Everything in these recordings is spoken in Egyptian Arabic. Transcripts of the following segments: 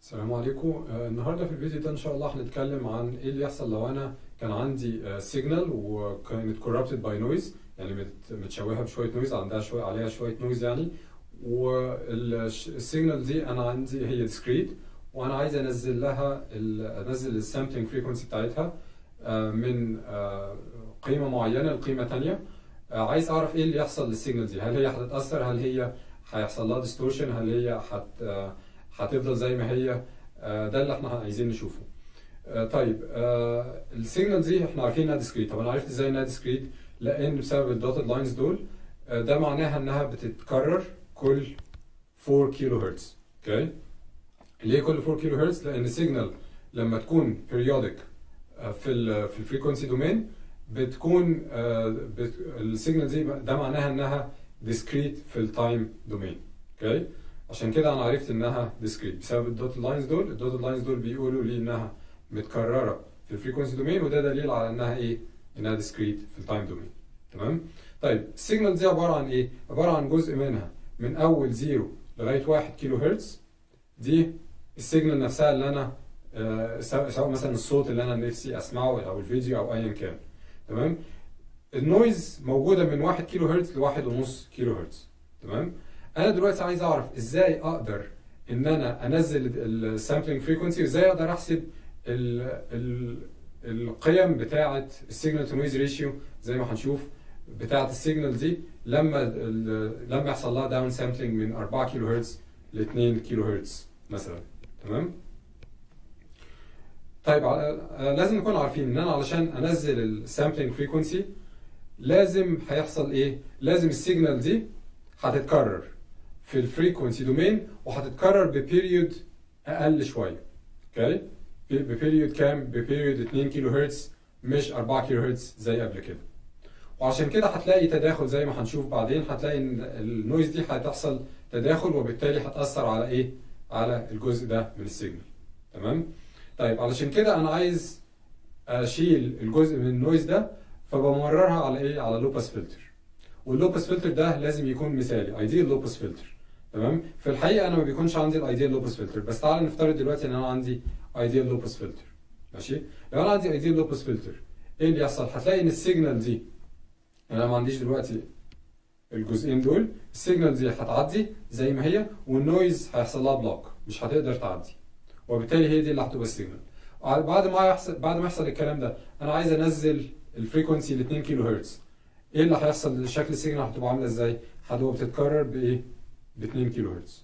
السلام عليكم آه، النهارده في الفيديو ده ان شاء الله هنتكلم عن ايه اللي يحصل لو انا كان عندي سيجنال وكانت كوربتد باي نويز يعني مت- متشوهه بشويه نويز عندها شويه عليها شويه نويز يعني والسيجنال دي انا عندي هي ديسكريت وانا عايز انزل لها ال- انزل السامبلنج فريكونسي بتاعتها آه، من آه، قيمه معينه لقيمه ثانيه عايز اعرف ايه اللي يحصل للسيجنال دي هل هي هتتاثر هل هي هيحصل لها ديستورشن هل هي هت آه، هتفضل زي ما هي آه، ده اللي احنا عايزين نشوفه آه، طيب آه، السيجنال دي احنا عارفين انها ديسكريت طب انا عرفت ازاي انها ديسكريت لان بسبب الدوتد لاينز دول آه، ده معناها انها بتتكرر كل 4 كيلو هرتز اوكي ليه كل 4 كيلو هرتز لان السيجنال لما تكون periodic آه، في ال في الفريكونسي دومين بتكون آه، بت السيجنال دي ده معناها انها ديسكريت في التايم دومين اوكي عشان كده انا عرفت انها ديسكريت بسبب الدوت لاينز دول الدوت لاينز دول بيقولوا لي انها متكرره في الفريكونسي دومين وده دليل على انها ايه انها ديسكريت في التايم دومين تمام طيب السيجنال دي عباره عن ايه عباره عن جزء منها من اول زيرو لغايه 1 كيلو هرتز دي السيجنال نفسها اللي انا آه، سواء سواء مثلا الصوت اللي انا نفسي اسمعه او الفيديو او ايا كان تمام النويز موجوده من 1 كيلو هرتز ل 1.5 كيلو هرتز تمام انا دلوقتي عايز اعرف ازاي اقدر ان انا انزل السامبلنج فريكونسي وازاي اقدر احسب ال ال القيم بتاعه السيجنال تو نويز ريشيو زي ما هنشوف بتاعه السيجنال دي لما ال- لما يحصل لها داون سامبلنج من 4 كيلو هرتز ل 2 كيلو هرتز مثلا تمام طيب ع- آه، لازم نكون عارفين ان انا علشان انزل السامبلنج فريكونسي لازم هيحصل ايه لازم السيجنال دي هتتكرر في الفريكونسي دومين وهتتكرر ببيريود اقل شويه اوكي ببيريود كام ببيريود 2 كيلو هرتز مش 4 كيلو هرتز زي قبل كده وعشان كده هتلاقي تداخل زي ما هنشوف بعدين هتلاقي ان النويز دي هتحصل تداخل وبالتالي هتاثر على ايه على الجزء ده من السيجنال تمام طيب علشان كده انا عايز اشيل الجزء من النويز ده فبمررها على ايه على لوباس فلتر واللوبس فلتر ده لازم يكون مثالي ايديال لوبس فلتر تمام في الحقيقه انا ما بيكونش عندي الايديال لوبس فلتر بس تعال نفترض دلوقتي ان انا عندي ايديال لوبس فلتر ماشي لو انا عندي ايديال لوبس فلتر ايه اللي يحصل هتلاقي ان السيجنال دي انا ما عنديش دلوقتي الجزئين دول السيجنال دي هتعدي زي ما هي والنويز هيحصل لها بلوك مش هتقدر تعدي وبالتالي هي دي اللي هتبقى السيجنال بعد ما يحصل بعد ما يحصل الكلام ده انا عايز انزل الفريكونسي ل 2 كيلو هرتز ايه اللي هيحصل شكل السيجنال هتبقى عامله ازاي هتبقى بتتكرر بايه ب 2 كيلو هرتز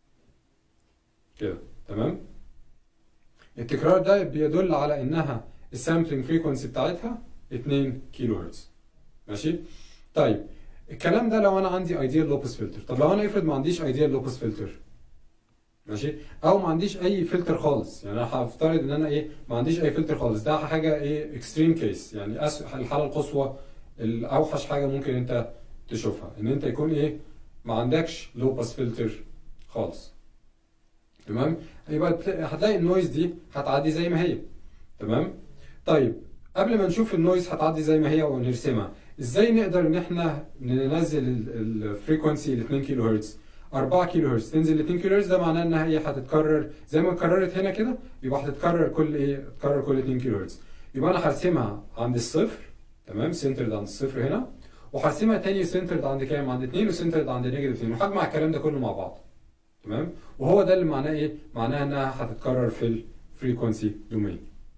كده تمام التكرار ده بيدل على انها السامبلنج فريكونسي بتاعتها 2 كيلو هرتز ماشي طيب الكلام ده لو انا عندي ايديال لوبس فلتر طب لو انا افرض ما عنديش ايديال لوبس فلتر ماشي او ما عنديش اي فلتر خالص يعني انا هفترض ان انا ايه ما عنديش اي فلتر خالص ده حاجه ايه اكستريم كيس يعني أسوأ الحاله القصوى الاوحش حاجه ممكن انت تشوفها ان انت يكون ايه ما عندكش لو باس فلتر خالص تمام يبقى البل- هتلاقي النويز دي هتعدي زي ما هي تمام طيب قبل ما نشوف النويز هتعدي زي ما هي ونرسمها ازاي نقدر ان احنا ننزل الفريكونسي ل 2 كيلو هرتز 4 كيلو هرتز تنزل ل 2 كيلو هرتز ده معناه انها هي هتتكرر زي ما اتكررت هنا كده يبقى هتتكرر كل ايه تتكرر كل 2 كيلو هرتز يبقى انا هرسمها عند الصفر تمام سنترد عند الصفر هنا وهرسمها تاني سنترد عند كام عند 2 وسنترد عند نيجاتيف 2 وهجمع الكلام ده كله مع بعض تمام وهو ده اللي معناه ايه معناه انها هتتكرر في الفريكونسي دومين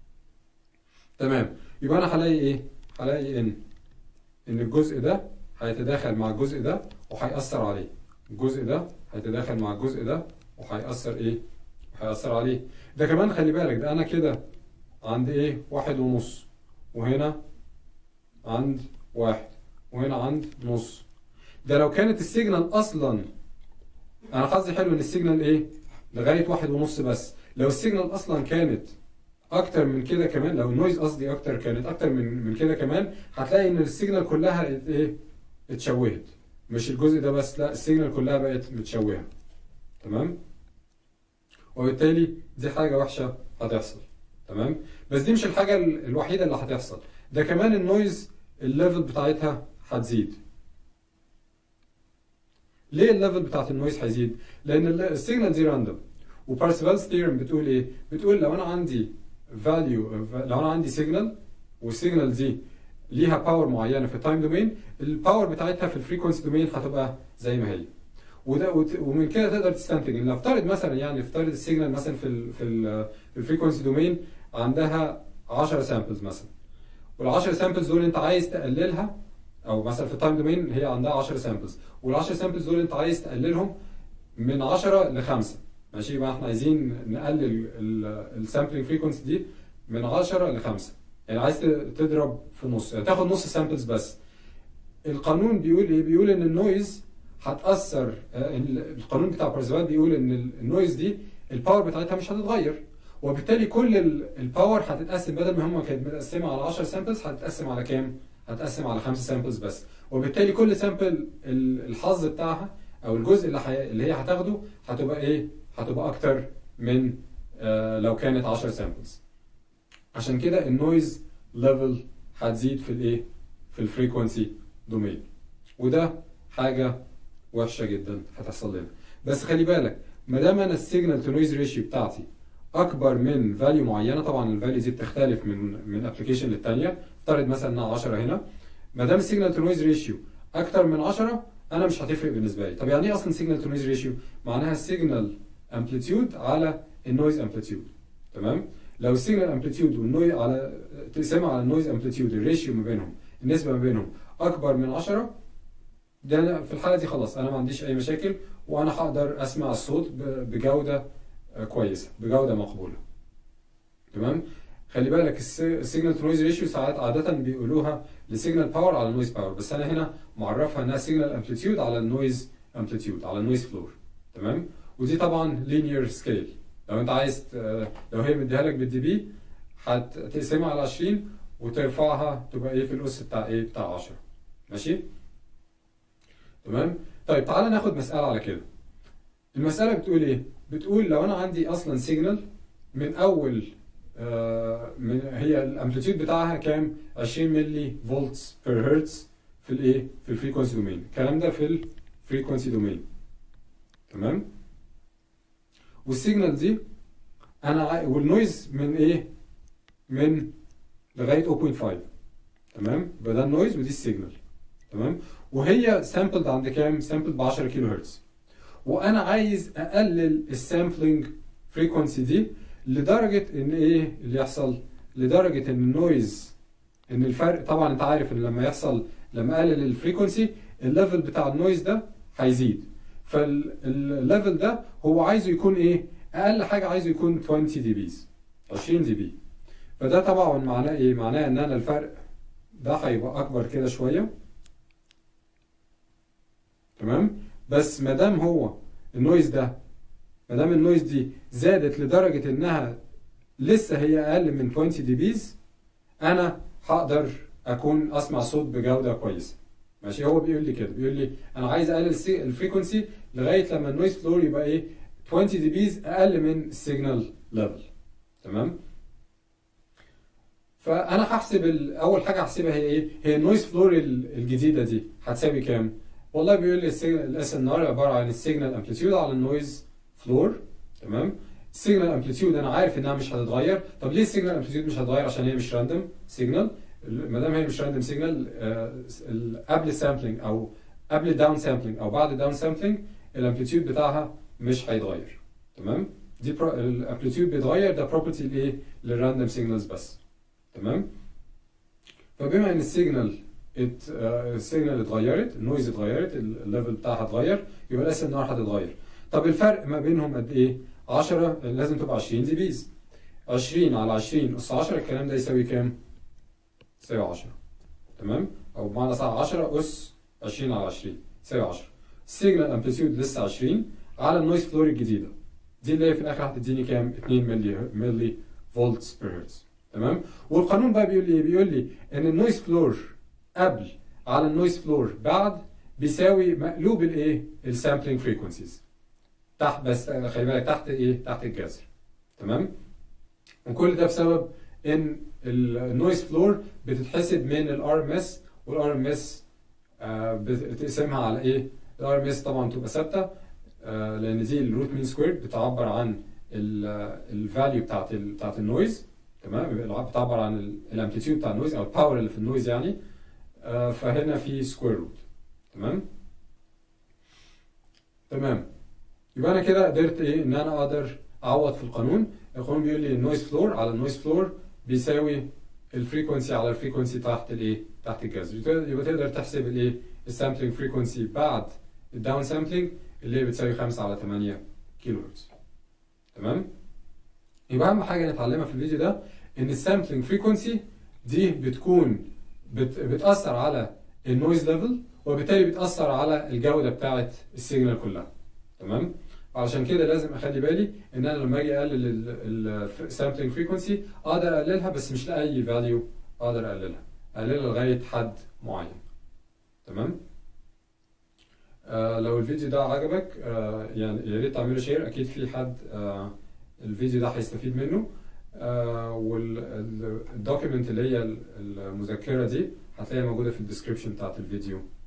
تمام يبقى انا هلاقي ايه هلاقي ان ان الجزء ده هيتداخل مع الجزء ده وهيأثر عليه الجزء ده هيتداخل مع الجزء ده وهيأثر ايه هيأثر عليه ده كمان خلي بالك ده انا كده عند ايه واحد ونص وهنا عند واحد وهنا عند نص ده لو كانت السيجنال اصلا انا حظي حلو ان السيجنال ايه لغايه واحد ونص بس لو السيجنال اصلا كانت اكتر من كده كمان لو النويز قصدي اكتر كانت اكتر من من كده كمان هتلاقي ان السيجنال كلها ات- ايه اتشوهت مش الجزء ده بس لا السيجنال كلها بقت متشوهه تمام وبالتالي دي حاجه وحشه هتحصل تمام بس دي مش الحاجه ال- الوحيده اللي هتحصل ده كمان النويز الليفل بتاعتها هتزيد ليه الليفل بتاعت النويز هيزيد لان ال- السيجنال دي راندوم وبارسيفالز ثيورم بتقول ايه بتقول لو انا عندي فاليو لو انا عندي سيجنال والسيجنال دي ليها باور معينه في التايم دومين الباور بتاعتها في الفريكونسي دومين هتبقى زي ما هي وده وت- ومن كده تقدر تستنتج ان نفترض مثلا يعني نفترض السيجنال مثلا في ال في ال في الفريكونسي دومين عندها 10 سامبلز مثلا وال 10 سامبلز دول انت عايز تقللها او مثلا في التايم دومين هي عندها 10 سامبلز وال 10 سامبلز دول انت عايز تقللهم من 10 ل 5 ماشي يبقى احنا عايزين نقلل السامبلنج فريكونسي دي من 10 ل 5 يعني عايز ت- تضرب في نص يعني تاخد نص سامبلز بس القانون بيقول ايه بيقول ان النويز هتاثر آه، ال- القانون بتاع بارزفال بيقول ان ال- النويز دي الباور بتاعتها مش هتتغير وبالتالي كل ال- الباور هتتقسم بدل ما هم كانت متقسمه على 10 سامبلز هتتقسم على كام؟ هتتقسم على 5 سامبلز بس وبالتالي كل سامبل الحظ بتاعها او الجزء اللي, حي... اللي هي هتاخده هتبقى ايه؟ هتبقى اكتر من آه لو كانت 10 سامبلز عشان كده النويز ليفل هتزيد في الايه؟ في الفريكونسي دومين وده حاجه وحشه جدا هتحصل لنا بس خلي بالك ما دام انا السيجنال تو نويز ريشيو بتاعتي اكبر من فاليو معينه طبعا الفاليو دي بتختلف من من ابلكيشن للتانيه افترض مثلا انها 10 هنا ما دام السيجنال تو نويز ريشيو اكتر من 10 انا مش هتفرق بالنسبه لي طب يعني ايه اصلا سيجنال تو نويز ريشيو معناها السيجنال امبليتيود على النويز امبليتيود تمام لو السيجنال امبليتيود والنويز على تقسمها على النويز امبليتيود الريشيو ما بينهم النسبه ما بينهم اكبر من 10 ده أنا في الحاله دي خلاص انا ما عنديش اي مشاكل وانا هقدر اسمع الصوت ب- بجوده آه، كويسه بجوده مقبوله تمام خلي بالك السيجنال تو نويز ريشيو ساعات عاده بيقولوها لسيجنال باور على نويز باور بس انا هنا معرفها انها سيجنال امبليتيود على النويز امبليتيود على النويز فلور تمام ودي طبعا لينير سكيل لو انت عايز ت- لو هي مديها لك بالدي بي هتقسمها على 20 وترفعها تبقى ايه في الاس بتاع ايه بتاع 10 ماشي تمام طيب تعالى ناخد مسألة على كده المسألة بتقول ايه بتقول لو انا عندي اصلا سيجنال من اول آه من هي الامبليتيود بتاعها كام 20 ملي فولتس بير هرتز في الايه في الفريكونسي دومين الكلام ده في الفريكونسي دومين تمام والسيجنال دي انا عاي... والنويز من ايه من لغايه 0.5 تمام يبقى ده النويز ودي السيجنال تمام وهي سامبلد عند كام سامبلد ب 10 كيلو هرتز وانا عايز اقلل السامبلنج فريكونسي دي لدرجه ان ايه اللي يحصل لدرجه ان النويز ان الفرق طبعا انت عارف ان لما يحصل لما اقلل الفريكونسي الليفل بتاع النويز ده هيزيد فالليفل ده هو عايزه يكون ايه اقل حاجه عايزه يكون 20 دي بيز 20 دي بي فده طبعا معناه ايه معناه ان انا الفرق ده هيبقى اكبر كده شويه تمام بس ما دام هو النويز ده ما دام النويز دي زادت لدرجه انها لسه هي اقل من 20 دي بيز انا هقدر اكون اسمع صوت بجوده كويسه ماشي هو بيقول لي كده بيقول لي انا عايز اقلل السي- الفريكونسي لغايه لما النويز فلور يبقى ايه 20 دي بيز اقل من السيجنال ليفل تمام فانا هحسب ال- اول حاجه هحسبها هي ايه هي النويز فلور ال- الجديده دي هتساوي كام والله بيقول لي الاس ان ار عباره عن السيجنال امبليتيود على النويز فلور تمام السيجنال امبليتيود انا عارف انها مش هتتغير طب ليه السيجنال امبليتيود مش هتتغير عشان هي مش راندوم سيجنال ما دام هي مش راندوم سيجنال قبل السامبلنج او قبل الداون سامبلنج او بعد الداون سامبلنج الامبليتيود بتاعها مش هيتغير تمام دي الامبليتيود بيتغير ده بروبرتي لايه للراندوم سيجنالز بس تمام فبما ان السيجنال ات آه، السيجنال اتغيرت النويز اتغيرت الليفل بتاعها اتغير يبقى الاس ان ار هتتغير طب الفرق ما بينهم قد ايه 10 لازم تبقى 20 دي بيز 20 على 20 اس 10 الكلام ده يساوي كام يساوي 10 تمام او بمعنى صح 10 اس 20 على 20 يساوي 10 السيجنال امبليتيود لسه 20 على النويز فلور الجديده دي اللي هي في الاخر هتديني كام 2 ملي ملي فولتس بير هرتز تمام والقانون بقى بيقول لي ايه بيقول لي ان النويز فلور قبل على النويز فلور بعد بيساوي مقلوب الايه السامبلينج فريكونسيز تحت بس خلي بالك تحت ايه تحت الجذر تمام وكل ده بسبب ان النويز فلور بتتحسب من الار ام اس والار ام اس بتقسمها على ايه الار ام اس طبعا تبقى ثابته آه، لان دي الروت مين سكوير بتعبر عن الفاليو بتاعت ال بتاعت النويز تمام يبقى بتعبر عن الامبليتيود بتاع النويز او الباور اللي في النويز يعني آه، فهنا في سكوير روت تمام تمام يبقى انا كده قدرت ايه ان انا اقدر اعوض في القانون القانون بيقول لي النويز فلور على النويز فلور بيساوي الفريكونسي على الفريكونسي تحت الايه تحت الجذر يبقى تقدر تحسب الايه السامبلينج فريكونسي بعد الداون سامبلينج اللي هي بتساوي 5 على 8 كيلو هرتز تمام يبقى اهم حاجه نتعلمها في الفيديو ده ان السامبلينج فريكونسي دي بتكون بت بتاثر على النويز ليفل وبالتالي بتاثر على الجوده بتاعه السيجنال كلها تمام علشان كده لازم اخلي بالي ان انا لما اجي اقلل السامبلينج فريكونسي اقدر اقللها بس مش لاي فاليو اقدر اقللها اقللها لغايه حد معين تمام آه لو الفيديو ده عجبك آه يعني يا ريت تعملوا شير اكيد في حد آه الفيديو ده هيستفيد منه آه والدوكيمنت اللي هي المذكره دي هتلاقيها موجوده في الديسكربشن بتاعت الفيديو